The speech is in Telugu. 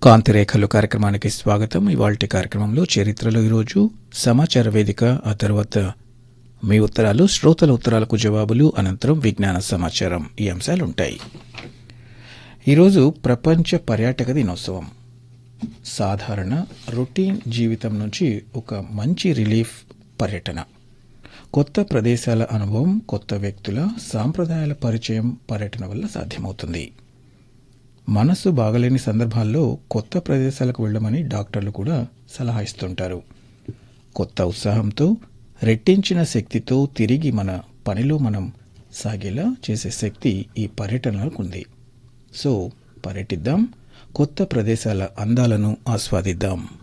కాంతిరేఖలు కార్యక్రమానికి స్వాగతం ఇవాల్టి కార్యక్రమంలో చరిత్రలో ఈరోజు సమాచార వేదిక ఆ తర్వాత మీ ఉత్తరాలు శ్రోతల ఉత్తరాలకు జవాబులు అనంతరం విజ్ఞాన సమాచారం ఈ అంశాలు ఉంటాయి ఈరోజు ప్రపంచ పర్యాటక దినోత్సవం సాధారణ రొటీన్ జీవితం నుంచి ఒక మంచి రిలీఫ్ పర్యటన కొత్త ప్రదేశాల అనుభవం కొత్త వ్యక్తుల సాంప్రదాయాల పరిచయం పర్యటన వల్ల సాధ్యమవుతుంది మనసు బాగలేని సందర్భాల్లో కొత్త ప్రదేశాలకు వెళ్ళమని డాక్టర్లు కూడా సలహా ఇస్తుంటారు కొత్త ఉత్సాహంతో రెట్టించిన శక్తితో తిరిగి మన పనిలో మనం సాగేలా చేసే శక్తి ఈ పర్యటనలకు ఉంది సో పర్యటిద్దాం కొత్త ప్రదేశాల అందాలను ఆస్వాదిద్దాం